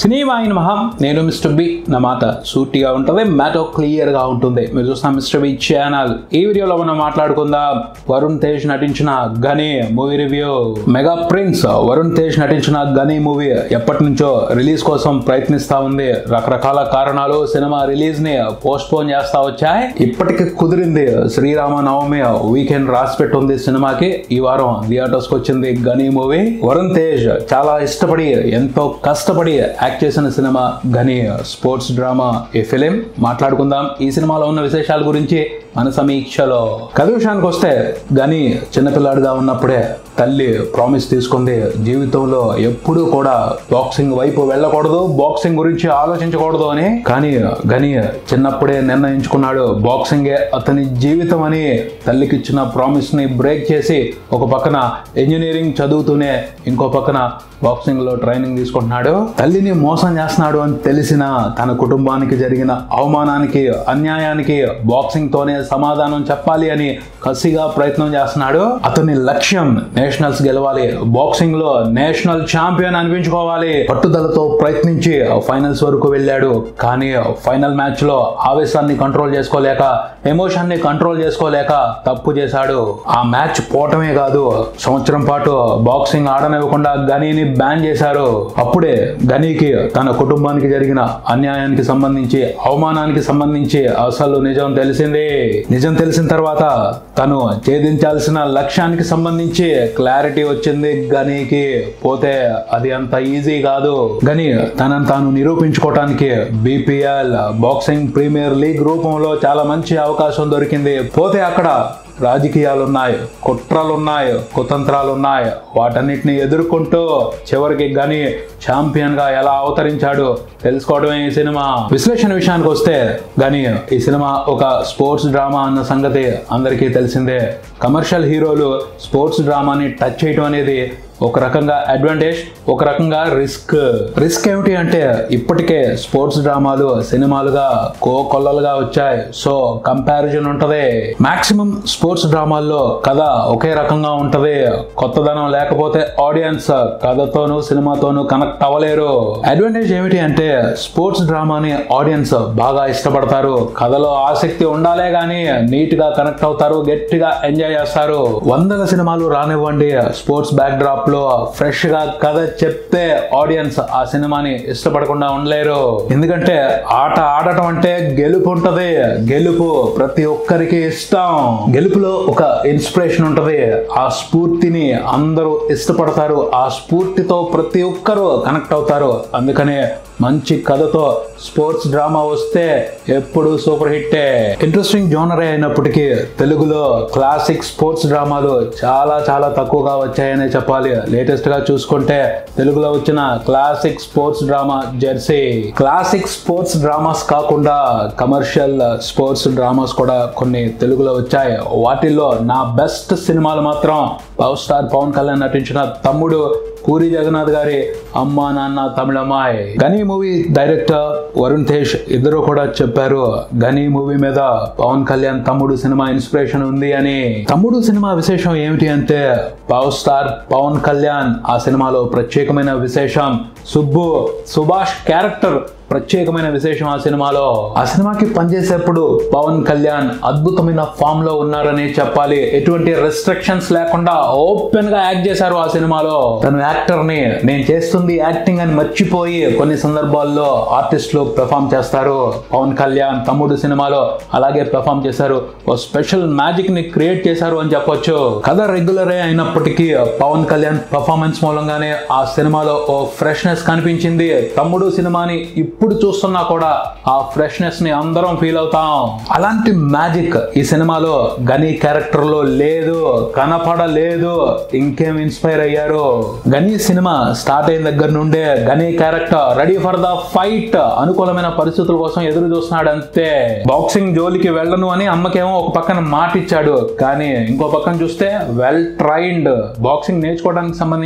cinema అయిన మహా నేను మిస్టర్ బి నా మాట సూటిగా ఉంటుంది మ్యాటో క్లియర్ గా ఉంటుంది మీరు చూస్తున్న మిస్టర్ బి ఛానల్ ఈ వీడియోలో మనం మాట్లాడుకుందాం వరుణ్ తేజ్ నటించిన Ghani movie review mega prince Varun Tej నటించిన గని మూవీ ఎప్పటి నుంచో రిలీజ్ కోసం ప్రయత్నిస్తా ఉంది రకరకాల కారణాలు సినిమా రిలీజ్ ని పోస్ట్ పోన్ చేస్తా వచ్చాయి ఇప్పటికి కుదిరింది శ్రీరామ నవమి వీకెండ్ రాసి పెట్టుంది సినిమాకి ఈ వారం థియేటర్స్ కి వచ్చింది గని మూవీ వరుణ్ తేజ్ చాలా ఇష్టపడి ఎంతో కష్టపడి యాక్ట్ చేసిన సినిమా గని స్పోర్ట్స్ డ్రామా ఈ ఫిలిం మాట్లాడుకుందాం ఈ సినిమాలో ఉన్న విశేషాల గురించి మన సమీక్షలో కథ విషయానికి వస్తే గని చిన్నపిల్లాడిగా ఉన్నప్పుడే తల్లి ప్రామిస్ తీసుకుంది జీవితంలో ఎప్పుడూ కూడా బాక్సింగ్ వైపు వెళ్ళకూడదు బాక్సింగ్ గురించి ఆలోచించకూడదు అని కానీ గని చిన్నప్పుడే నిర్ణయించుకున్నాడు బాక్సింగే అతని జీవితం అని తల్లికి ఇచ్చిన ప్రామిస్ ని బ్రేక్ చేసి ఒక పక్కన ఇంజనీరింగ్ చదువుతూనే ఇంకో పక్కన బాక్సింగ్ లో ట్రైనింగ్ తీసుకుంటున్నాడు తల్లిని మోసం చేస్తున్నాడు అని తెలిసిన తన కుటుంబానికి జరిగిన అవమానానికి అన్యాయానికి బాక్సింగ్ తోనే సమాధానం చెప్పాలి అని కసిగా ప్రయత్నం చేస్తున్నాడు అతని లక్ష్యం నేషనల్స్ గెలవాలి బాక్సింగ్ లో నేషనల్ ఛాంపియన్ అనిపించుకోవాలి పట్టుదలతో ప్రయత్నించి ఫైనల్స్ వరకు వెళ్ళాడు కానీ ఫైనల్ మ్యాచ్ లో ఆవేశాన్ని కంట్రోల్ చేసుకోలేక ఎమోషన్ ని కంట్రోల్ చేసుకోలేక తప్పు చేశాడు ఆ మ్యాచ్ పోవటమే కాదు సంవత్సరం పాటు బాక్సింగ్ ఆడనివ్వకుండా గనీని బ్యాన్ చేశారు అప్పుడే గనీకి తన కుటుంబానికి జరిగిన అన్యాయానికి సంబంధించి అవమానానికి సంబంధించి అసలు నిజం తెలిసింది నిజం తెలిసిన తర్వాత తను ఛేదించాల్సిన లక్ష్యానికి సంబంధించి క్లారిటీ వచ్చింది గనీకి పోతే అది అంత ఈజీ కాదు గని తనను తాను నిరూపించుకోవటానికి బీపీఎల్ బాక్సింగ్ ప్రీమియర్ లీగ్ రూపంలో చాలా మంచి అవకాశం దొరికింది పోతే అక్కడ రాజకీయాలున్నాయి కుట్రలున్నాయి కుతంత్రాలున్నాయి వాటన్నిటిని ఎదుర్కొంటూ చివరికి గని ఛాంపియన్ గా ఎలా అవతరించాడు తెలుసుకోవడమే ఈ సినిమా విశ్లేషణ విషయానికి వస్తే గని ఈ సినిమా ఒక స్పోర్ట్స్ డ్రామా అన్న సంగతి అందరికీ తెలిసిందే కమర్షియల్ హీరోలు స్పోర్ట్స్ డ్రామాని టచ్ చేయడం అనేది ఒక రకంగా అడ్వాంటేజ్ ఒక రకంగా రిస్క్ రిస్క్ ఏమిటి అంటే ఇప్పటికే స్పోర్ట్స్ డ్రామాలు సినిమాలుగా కోకొల్లలుగా వచ్చాయి సో కంపారిజన్ ఉంటది మాక్సిమం స్పోర్ట్స్ డ్రామాల్లో కథ ఒకే రకంగా ఉంటది కొత్తదనం లేకపోతే ఆడియన్స్ కథతోనూ సినిమాతోనూ కనెక్ట్ అవ్వలేరు అడ్వాంటేజ్ ఏమిటి అంటే స్పోర్ట్స్ డ్రామాని ఆడియన్స్ బాగా ఇష్టపడతారు కథలో ఆసక్తి ఉండాలే గానీ నీట్ గా కనెక్ట్ అవుతారు గట్టిగా ఎంజాయ్ చేస్తారు వందల సినిమాలు రానివ్వండి స్పోర్ట్స్ బ్యాక్ డ్రాప్ లో ఫ్రెష్ గా కథ చెప్తే ఆడియన్స్ ఆ సినిమాని ఇష్టపడకుండా ఉండలేరు ఎందుకంటే ఆట ఆడటం అంటే గెలుపు ఉంటది గెలుపు ప్రతి ఒక్కరికి ఇష్టం గెలుపులో ఒక ఇన్స్పిరేషన్ ఉంటది ఆ స్ఫూర్తిని అందరూ ఇష్టపడతారు ఆ స్ఫూర్తితో ప్రతి ఒక్కరూ కనెక్ట్ అవుతారు అందుకనే మంచి కథతో స్పోర్ట్స్ డ్రామా వస్తే ఎప్పుడు సూపర్ హిట్టే ఇంట్రెస్టింగ్ జోనరే అయినప్పటికీ తెలుగులో క్లాసిక్ స్పోర్ట్స్ డ్రామాలు చాలా చాలా తక్కువగా వచ్చాయనే చెప్పాలి లేటెస్ట్ గా చూసుకుంటే తెలుగులో వచ్చిన classic sports drama Jersey classic sports dramas కాకుండా కమర్షియల్ స్పోర్ట్స్ డ్రామాస్ కూడా కొన్ని తెలుగులో వచ్చాయి వాటిల్లో నా బెస్ట్ సినిమాలు మాత్రం పవర్ స్టార్ పవన్ కళ్యాణ్ నటించిన తమ్ముడు పూరి జగన్నాథ్ గారి అమ్మా నాన్న తమిళమ్మాయ్ గనీ మూవీ డైరెక్టర్ వరుణ్ తేజ్ ఇద్దరు కూడా చెప్పారు గనీ మూవీ మీద పవన్ కళ్యాణ్ తమ్ముడు సినిమా ఇన్స్పిరేషన్ ఉంది అని తమ్ముడు సినిమా విశేషం ఏమిటి అంటే పవర్ స్టార్ పవన్ కళ్యాణ్ ఆ సినిమాలో ప్రత్యేకమైన విశేషం సుబ్బు సుభాష్ క్యారెక్టర్ ప్రత్యేకమైన విశేషం ఆ సినిమాలో ఆ సినిమాకి పనిచేసేప్పుడు పవన్ కళ్యాణ్ అద్భుతమైన ఫామ్ లో ఉన్నారని చెప్పాలి ఎటువంటి రెస్ట్రిక్షన్స్ లేకుండా ఓపెన్ గా యాక్ట్ చేశారు ఆ సినిమాలో తను యాక్టర్ ని నేను చేస్తుంది యాక్టింగ్ అని మర్చిపోయి కొన్ని సందర్భాల్లో ఆర్టిస్టులు పెర్ఫామ్ చేస్తారు పవన్ కళ్యాణ్ తమ్ముడు సినిమాలో అలాగే పెర్ఫామ్ చేశారు ఓ స్పెషల్ మ్యాజిక్ ని క్రియేట్ చేశారు అని చెప్పొచ్చు కథ రెగ్యులరే అయినప్పటికీ పవన్ కళ్యాణ్ పర్ఫార్మెన్స్ మూలంగానే ఆ సినిమాలో ఓ ఫ్రెష్నెస్ కనిపించింది తమ్ముడు సినిమాని ఇప్పుడు చూస్తున్నా కూడా ఆ ఫ్రెష్నెస్ ని అందరం ఫీల్ అవుతాం అలాంటి మ్యాజిక్ ఈ సినిమాలో గని క్యారెక్టర్ లో లేదు కనపడలేదు ఇంకేం ఇన్స్పైర్ అయ్యారు గని సినిమా స్టార్ట్ అయిన దగ్గర నుండే Ghani character ready for the fight అనుకూలమైన పరిస్థితుల కోసం ఎదురు చూస్తున్నాడు అంతే బాక్సింగ్ జోలికి వెళ్ళను అని అమ్మకేమో ఒక పక్కన మాట ఇచ్చాడు కానీ ఇంకో పక్కన చూస్తే వెల్ ట్రైన్డ్ బాక్సింగ్ నేర్చుకోవడానికి సంబంధించి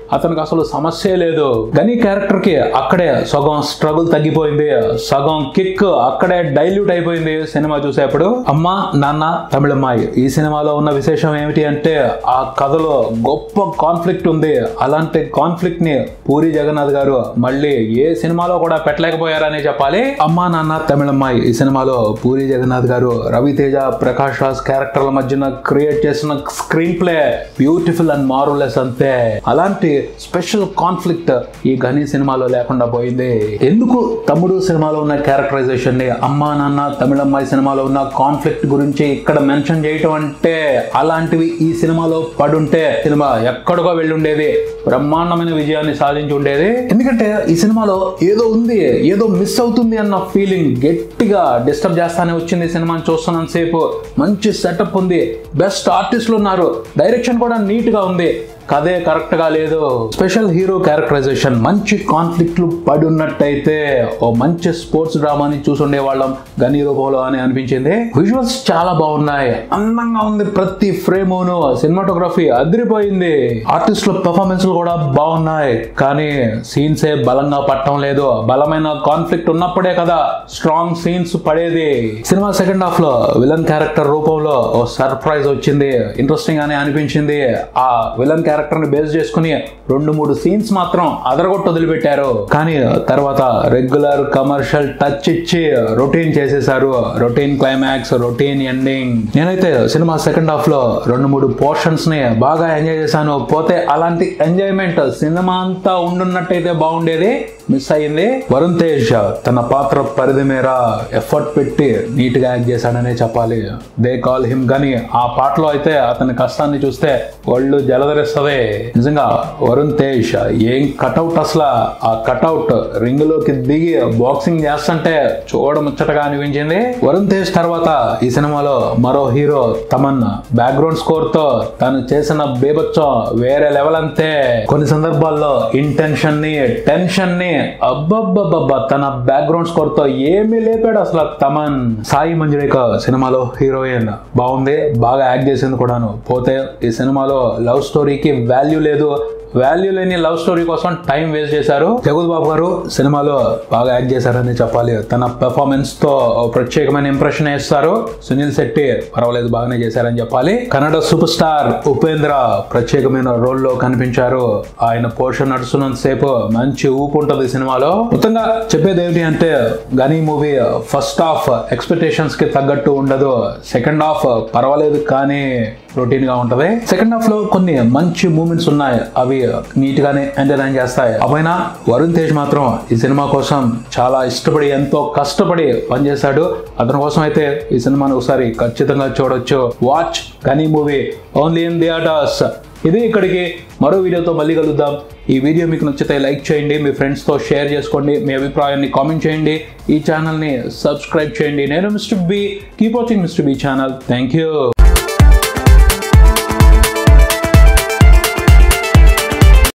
అతనికి అసలు సమస్య లేదు గని క్యారెక్టర్ కి అక్కడే సగం స్ట్రగుల్ తగ్గిపోయింది సగం కిక్ అక్కడే డైల్యూట్ అయిపోయింది సినిమా చూసేప్పుడు అమ్మ నాన్న తమిళమ్మాయి ఈ సినిమాలో ఉన్న విశేషం ఏమిటి అంటే ఆ కథలో గొప్ప కాన్ఫ్లిక్ట్ ఉంది అలాంటి కాన్ఫ్లిక్ట్ ని పూరి జగన్నాథ్ గారు మళ్ళీ ఏ సినిమాలో కూడా పెట్టలేకపోయారనే చెప్పాలి అమ్మా నాన్న తమిళమ్మాయి ఈ సినిమాలో పూరి జగన్నాథ్ గారు రవితేజ ప్రకాష్ రాజ్ క్యారెక్టర్ల మధ్యన క్రియేట్ చేసిన screenplay beautiful and marvellous అంతే అలాంటి స్పెషల్ కాన్ఫ్లిక్ట్ ఈ గని సినిమాలో లేకుండా పోయింది ఎందుకు తమ్ముడు సినిమాలో ఉన్న క్యారెక్టరైజేషన్ ని అమ్మా నాన్న తమిళమ్మాయి సినిమాలో ఉన్న కాన్ఫ్లిక్ట్ గురించి ఇక్కడ మెన్షన్ చేయటం అంటే అలాంటివి ఈ సినిమాలో పడుంటే సినిమా ఎక్కడికో వెళ్ళి ఉండేది బ్రహ్మాండమైన విజయాన్ని సాధించి ఉండేది ఎందుకంటే ఈ సినిమాలో ఏదో ఉంది ఏదో మిస్ అవుతుంది అన్న ఫీలింగ్ గట్టిగా డిస్టర్బ్ చేస్తానే వచ్చింది ఈ సినిమాని చూస్తున్నంత సేపు మంచి సెటప్ ఉంది బెస్ట్ ఆర్టిస్టులు ఉన్నారు డైరెక్షన్ కూడా నీట్ గా ఉంది కథే కరెక్ట్ గా లేదు స్పెషల్ హీరో క్యారెక్టరైజేషన్ మంచి కాన్ఫ్లిక్ట్లు పడి ఉన్నట్టయితే ఓ మంచి స్పోర్ట్స్ డ్రామాని చూసుండే వాళ్ళం గని రూపంలో అని అనిపించింది విజువల్స్ చాలా బాగున్నాయి అందంగా ఉంది ప్రతి ఫ్రేమును సినిమాటోగ్రఫీ అదిరిపోయింది ఆర్టిస్టుల పెర్ఫార్మెన్స్ కూడా బాగున్నాయి కానీ సీన్స్ ఏ బలంగా పట్టడం లేదు బలమైన కాన్ఫ్లిక్ట్ ఉన్నప్పుడే కదా స్ట్రాంగ్ సీన్స్ పడేది సినిమా సెకండ్ హాఫ్ లో విలన్ క్యారెక్టర్ రూపంలో ఓ సర్ప్రైజ్ వచ్చింది ఇంట్రెస్టింగ్ అని అనిపించింది ఆ విలన్ క్యారెక్టర్ ని బేస్ చేసుకుని రెండు మూడు సీన్స్ మాత్రం అదరగొట్టు వదిలిపెట్టారు కానీ తర్వాత రెగ్యులర్ కమర్షియల్ టచ్ ఇచ్చి రొటీన్ చేసేసారు రొటీన్ క్లైమాక్స్ రొటీన్ ఎండింగ్ నేనైతే సినిమా సెకండ్ హాఫ్ లో రెండు మూడు పోర్షన్స్ ని బాగా ఎంజాయ్ చేశాను పోతే అలాంటి ఎంజాయ్మెంట్ సినిమా అంతా ఉండున్నట్టయితే బాగుండేది మిస్ అయ్యింది వరుణ్ తేజ్ తన పాత్ర పరిధి మేర ఎఫర్ట్ పెట్టి నీట్ గా యాక్ట్ చేశాడనే చెప్పాలి దే కాల్ హిమ్ గని ఆ పాటలో అయితే అతని కష్టాన్ని చూస్తే ఒళ్ళు జలధరిస్తుంది నిజంగా వరుణ్ తేజ్ ఏం కటౌట్ అసలు ఆ కటౌట్ రింగ్ లోకి దిగి బాక్సింగ్ చేస్తుంటే చూడముచ్చటగా అనిపించింది వరుణ్ తేజ్ తర్వాత ఈ సినిమాలో మరో హీరో తమన్ బ్యాక్గ్రౌండ్ స్కోర్ తో తను చేసిన బేబచ్చం వేరే లెవెల్ అంతే కొన్ని సందర్భాల్లో ఇంటెన్షన్ ని టెన్షన్ ని అబ్బబ్బబ్బబ్బా తన బ్యాక్గ్రౌండ్ స్కోర్ తో ఏమీ లేపాడు అసలు తమన్ సాయి మంజురేఖ సినిమాలో హీరోయిన్ బాగుంది బాగా యాక్ట్ చేసింది కూడాను పోతే ఈ సినిమాలో లవ్ స్టోరీకి వాల్యూ లేదు వాల్యూ లేని లవ్ స్టోరీ కోసం టైం వేస్ట్ చేశారు జగద్ బాబు గారు సినిమాలో బాగా యాక్ట్ చేశారని చెప్పాలి తన పెర్ఫార్మెన్స్ తో ఓ ప్రత్యేకమైన ఇంప్రెషన్ ఇస్తారు సునీల్ శెట్టి పర్వాలేదు బాగానే చేశారని చెప్పాలి కన్నడ సూపర్ స్టార్ ఉపేంద్ర ప్రత్యేకమైన రోల్ లో కనిపించారు ఆయన పోర్షన్ నడుస్తున్నంత సేపు మంచి ఊపు ఉంటుంది ఈ సినిమాలో మొత్తంగా చెప్పేది ఏమిటి అంటే గనీ మూవీ ఫస్ట్ హాఫ్ ఎక్స్పెక్టేషన్స్ కి తగ్గట్టు ఉండదు సెకండ్ హాఫ్ పర్వాలేదు కానీ రొటీన్ గా ఉంటది సెకండ్ హాఫ్ లో కొన్ని మంచి మూమెంట్స్ ఉన్నాయి అవి నీట్ గానే ఎంటర్టైన్ చేస్తాయి అవైనా వరుణ్ తేజ్ మాత్రం ఈ సినిమా కోసం చాలా ఇష్టపడి ఎంతో కష్టపడి పనిచేశాడు అతని కోసం అయితే ఈ సినిమాని ఒకసారి ఖచ్చితంగా చూడొచ్చు వాచ్ గనీ మూవీ ఓన్లీ ఇన్ థియేటర్స్ ఇది ఇక్కడికి మరో వీడియోతో మళ్ళీ కలుద్దాం ఈ వీడియో మీకు నచ్చితే లైక్ చేయండి మీ ఫ్రెండ్స్తో షేర్ చేసుకోండి మీ అభిప్రాయాన్ని కామెంట్ చేయండి ఈ ఛానల్ని సబ్స్క్రైబ్ చేయండి నేను mister B keep watching mister B channel thank you